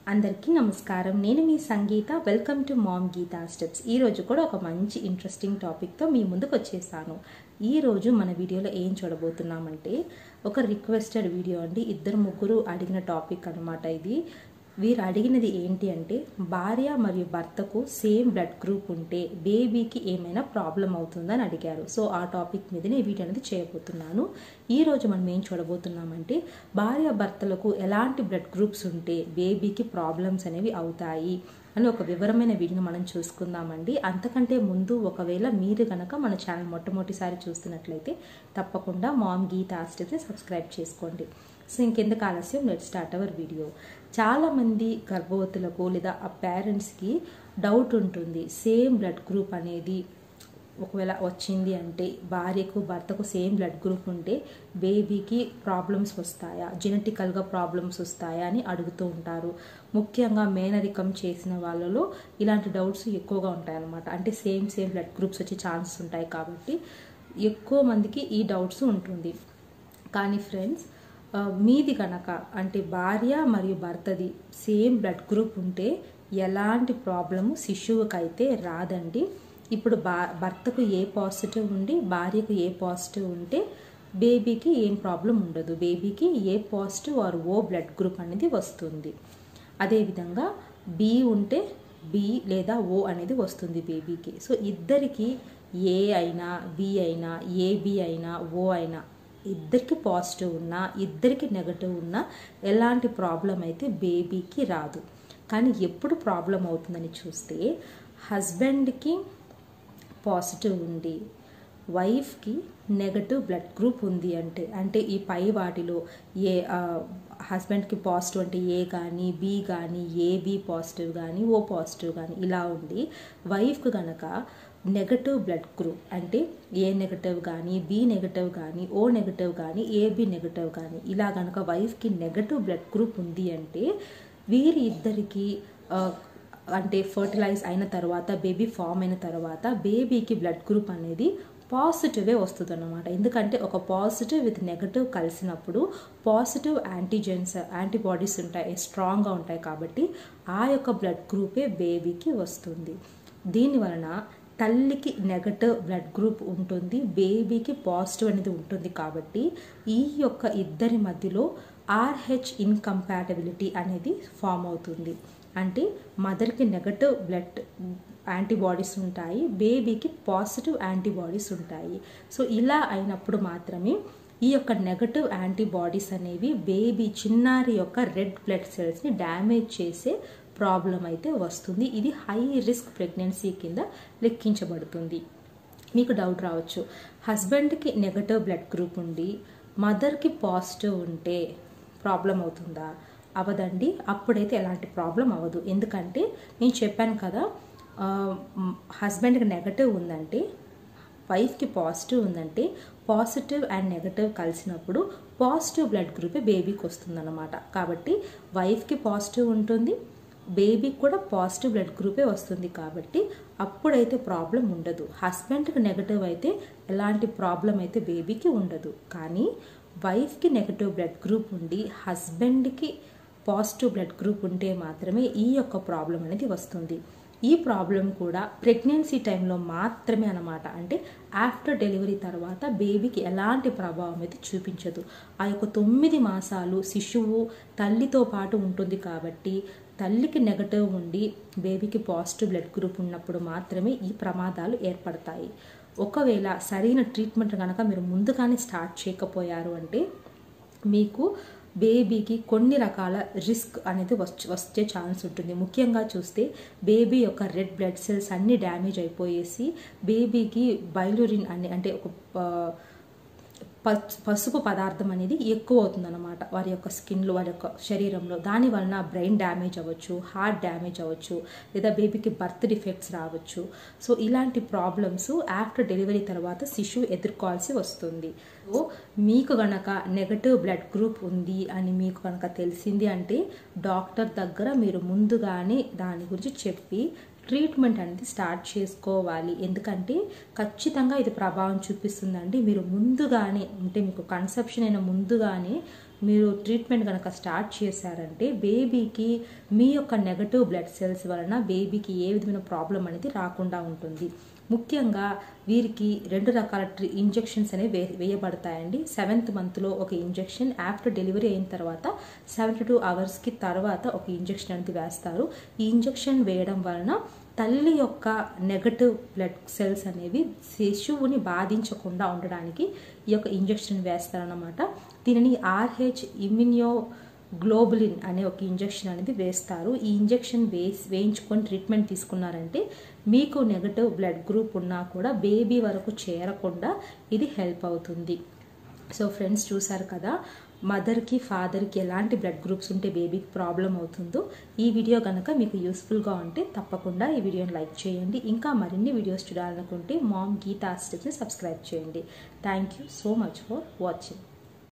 అందరికీ నమస్కారం నేను మీ Sangeetha welcome to mom Geetha steps ఈ రోజు కూడా ఒక మంచి ఇంట్రెస్టింగ్ టాపిక్తో మీ ముందుకు వచ్చేసాను ఈ రోజు మన వీడియోలో ఏం చూడబోతున్నామంటే ఒక రిక్వెస్టెడ్ వీడియో అండి ఇద్దరు ముగ్గురు అడిగిన టాపిక్ అనమాట ఇది వీరు అడిగినది ఏంటి అంటే భార్య మరియు భర్తకు సేమ్ బ్లడ్ గ్రూప్ ఉంటే బేబీకి ఏమైనా ప్రాబ్లం అవుతుందని అడిగారు సో ఆ టాపిక్ మీదనే ఈ వీడియో అనేది చేయబోతున్నాను ఈ రోజు మనం ఏం చూడబోతున్నామంటే భార్య భర్తలకు ఎలాంటి బ్లడ్ గ్రూప్స్ ఉంటే బేబీకి ప్రాబ్లమ్స్ అనేవి అవుతాయి అని ఒక వివరమైన వీడియోని మనం చూసుకుందామండి అంతకంటే ముందు ఒకవేళ మీరు కనుక మన ఛానల్ మొట్టమొదటిసారి చూస్తున్నట్లయితే తప్పకుండా మామ్ గీత ఆస్టెస్ని సబ్స్క్రైబ్ చేసుకోండి సో ఇంకెందుకు ఆలస్యం లెట్ స్టార్ట్ అవర్ వీడియో చాలామంది గర్భవతులకు లేదా ఆ పేరెంట్స్కి డౌట్ ఉంటుంది సేమ్ బ్లడ్ గ్రూప్ అనేది ఒకవేళ వచ్చింది అంటే భార్యకు భర్తకు సేమ్ బ్లడ్ గ్రూప్ ఉంటే బేబీకి ప్రాబ్లమ్స్ వస్తాయా జెనెటికల్గా ప్రాబ్లమ్స్ వస్తాయా అని అడుగుతూ ఉంటారు ముఖ్యంగా మేనరికం చేసిన వాళ్ళలో ఇలాంటి డౌట్స్ ఎక్కువగా ఉంటాయన్నమాట అంటే సేమ్ సేమ్ బ్లడ్ గ్రూప్స్ వచ్చే ఛాన్సెస్ ఉంటాయి కాబట్టి ఎక్కువ మందికి ఈ డౌట్స్ ఉంటుంది కానీ ఫ్రెండ్స్ మీది కనుక అంటే భార్య మరియు భర్తది సేమ్ బ్లడ్ గ్రూప్ ఉంటే ఎలాంటి ప్రాబ్లము శిశువుకైతే రాదండి ఇప్పుడు బా భర్తకు ఏ పాజిటివ్ ఉండి భార్యకు ఏ పాజిటివ్ ఉంటే బేబీకి ఏం ప్రాబ్లం ఉండదు బేబీకి A positive or O blood group అనేది వస్తుంది అదేవిధంగా బి ఉంటే బి లేదా ఓ అనేది వస్తుంది బేబీకి సో ఇద్దరికి ఏ అయినా బి అయినా ఏబి అయినా ఓ అయినా ఇద్దరికి పాజిటివ్ ఉన్నా ఇద్దరికి నెగటివ్ ఉన్నా ఎలాంటి ప్రాబ్లం అయితే బేబీకి రాదు కానీ ఎప్పుడు ప్రాబ్లం అవుతుందని చూస్తే హస్బెండ్కి పాజిటివ్ ఉండి వైఫ్కి నెగటివ్ బ్లడ్ గ్రూప్ ఉంది అంటే అంటే ఈ పై వాటిలో ఏ హస్బెండ్కి పాజిటివ్ అంటే ఏ కానీ బి కానీ ఏబి పాజిటివ్ కానీ ఓ పాజిటివ్ కానీ ఇలా ఉండి వైఫ్కి కనుక నెగటివ్ బ్లడ్ గ్రూప్ అంటే ఏ నెగటివ్ కానీ బి నెగటివ్ కానీ ఓ నెగటివ్ కానీ ఏబి నెగటివ్ కానీ ఇలా కనుక వైఫ్కి నెగటివ్ బ్లడ్ గ్రూప్ ఉంది అంటే వీరి ఇద్దరికి అంటే ఫర్టిలైజ్ అయిన తర్వాత బేబీ ఫామ్ అయిన తర్వాత బేబీకి బ్లడ్ గ్రూప్ అనేది పాజిటివే వస్తుంది అనమాట ఎందుకంటే ఒక పాజిటివ్ విత్ నెగటివ్ కలిసినప్పుడు పాజిటివ్ యాంటీజెన్స్ యాంటీబాడీస్ ఉంటాయి స్ట్రాంగ్గా ఉంటాయి కాబట్టి ఆ యొక్క బ్లడ్ గ్రూపే బేబీకి వస్తుంది దీని వలన తల్లికి నెగటివ్ బ్లడ్ గ్రూప్ ఉంటుంది బేబీకి పాజిటివ్ అనేది ఉంటుంది కాబట్టి ఈ యొక్క ఇద్దరి మధ్యలో ఆర్హెచ్ ఇన్కంపాటబిలిటీ అనేది ఫామ్ అవుతుంది అంటే మదర్కి నెగటివ్ బ్లడ్ యాంటీబాడీస్ ఉంటాయి బేబీకి పాజిటివ్ యాంటీబాడీస్ ఉంటాయి సో ఇలా అయినప్పుడు మాత్రమే ఈ యొక్క నెగటివ్ యాంటీబాడీస్ అనేవి బేబీ చిన్నారి యొక్క రెడ్ బ్లడ్ సెల్స్ని డ్యామేజ్ చేసే ప్రాబ్లం అయితే వస్తుంది ఇది హై రిస్క్ ప్రెగ్నెన్సీ కింద లెక్కించబడుతుంది మీకు డౌట్ రావచ్చు హస్బెండ్కి నెగటివ్ బ్లడ్ గ్రూప్ ఉండి మదర్కి పాజిటివ్ ఉంటే ప్రాబ్లం అవుతుందా అవదండి అప్పుడైతే ఎలాంటి ప్రాబ్లం అవ్వదు ఎందుకంటే నేను చెప్పాను కదా హస్బెండ్కి నెగటివ్ ఉందంటే వైఫ్కి పాజిటివ్ ఉందంటే పాజిటివ్ అండ్ నెగటివ్ కలిసినప్పుడు పాజిటివ్ బ్లడ్ గ్రూపే బేబీకి వస్తుందన్నమాట కాబట్టి వైఫ్కి పాజిటివ్ ఉంటుంది బేబీకి కూడా పాజిటివ్ బ్లడ్ గ్రూపే వస్తుంది కాబట్టి అప్పుడైతే ప్రాబ్లం ఉండదు హస్బెండ్కి నెగటివ్ అయితే ఎలాంటి ప్రాబ్లం అయితే బేబీకి ఉండదు కానీ వైఫ్కి నెగటివ్ బ్లడ్ గ్రూప్ ఉండి హస్బెండ్కి పాజిటివ్ బ్లడ్ గ్రూప్ ఉంటే మాత్రమే ఈ యొక్క ప్రాబ్లం అనేది వస్తుంది ఈ ప్రాబ్లం కూడా ప్రెగ్నెన్సీ టైంలో మాత్రమే అనమాట అంటే ఆఫ్టర్ డెలివరీ తర్వాత బేబీకి ఎలాంటి ప్రభావం అయితే చూపించదు ఆ యొక్క తొమ్మిది మాసాలు శిశువు తల్లితో పాటు ఉంటుంది కాబట్టి తల్లికి నెగటివ్ ఉండి బేబీకి పాజిటివ్ బ్లడ్ గ్రూప్ ఉన్నప్పుడు మాత్రమే ఈ ప్రమాదాలు ఏర్పడతాయి ఒకవేళ సరైన ట్రీట్మెంట్ కనుక మీరు ముందుగానే స్టార్ట్ చేయకపోయారు అంటే మీకు బేబీకి కొన్ని రకాల రిస్క్ అనేది వచ్చి వచ్చే ఛాన్స్ ఉంటుంది ముఖ్యంగా చూస్తే బేబీ యొక్క రెడ్ బ్లడ్ సెల్స్ అన్నీ డ్యామేజ్ అయిపోయేసి బేబీకి బైలురిన్ అని అంటే ఒక పసుపు పదార్థం అనేది ఎక్కువ అవుతుందన్నమాట వారి యొక్క స్కిన్లో వారి యొక్క శరీరంలో దాని వలన బ్రెయిన్ డ్యామేజ్ అవ్వచ్చు హార్ట్ డ్యామేజ్ అవ్వచ్చు లేదా బేబీకి బర్త్ డిఫెక్ట్స్ రావచ్చు సో ఇలాంటి ప్రాబ్లమ్స్ ఆఫ్టర్ డెలివరీ తర్వాత శిశువు ఎదుర్కోవాల్సి వస్తుంది సో మీకు గనక నెగటివ్ బ్లడ్ గ్రూప్ ఉంది అని మీకు కనుక తెలిసింది అంటే డాక్టర్ దగ్గర మీరు ముందుగానే దాని గురించి చెప్పి ట్రీట్మెంట్ అనేది స్టార్ట్ చేసుకోవాలి ఎందుకంటే ఖచ్చితంగా ఇది ప్రభావం చూపిస్తుందండి మీరు ముందుగానే అంటే మీకు కన్సెప్షన్ అయిన ముందుగానే మీరు ట్రీట్మెంట్ కనుక స్టార్ట్ చేశారంటే బేబీకి మీ యొక్క నెగటివ్ బ్లడ్ సెల్స్ వలన బేబీకి ఏ విధమైన ప్రాబ్లం అనేది రాకుండా ఉంటుంది ముఖ్యంగా వీరికి రెండు రకాల ట్రీ ఇంజెక్షన్స్ అనేవి వే వేయబడతాయండి సెవెంత్ మంత్లో ఒక ఇంజెక్షన్ ఆఫ్టర్ డెలివరీ అయిన తర్వాత సెవెంటీ టూ అవర్స్కి తర్వాత ఒక ఇంజెక్షన్ అనేది వేస్తారు ఈ ఇంజెక్షన్ వేయడం వలన తల్లి యొక్క నెగటివ్ బ్లడ్ సెల్స్ అనేవి శిశువుని బాధించకుండా ఉండడానికి ఈ యొక్క ఇంజెక్షన్ వేస్తారనమాట దీనిని ఆర్హెచ్ ఇమ్యూనియో గ్లోబులిన్ అనే ఒక ఇంజెక్షన్ అనేది వేస్తారు ఈ ఇంజెక్షన్ వేసి వేయించుకొని ట్రీట్మెంట్ తీసుకున్నారంటే మీకు నెగటివ్ బ్లడ్ గ్రూప్ ఉన్నా కూడా బేబీ వరకు చేరకుండా ఇది హెల్ప్ అవుతుంది సో ఫ్రెండ్స్ చూసారు కదా మదర్కి ఫాదర్కి ఎలాంటి బ్లడ్ గ్రూప్స్ ఉంటే బేబీకి ప్రాబ్లం అవుతుందో ఈ వీడియో కనుక మీకు యూస్ఫుల్గా ఉంటే తప్పకుండా ఈ వీడియోని లైక్ చేయండి ఇంకా మరిన్ని వీడియోస్ చూడాలనుకుంటే మామ్ గీతా స్టెప్స్ని సబ్స్క్రైబ్ చేయండి thank you so much for watching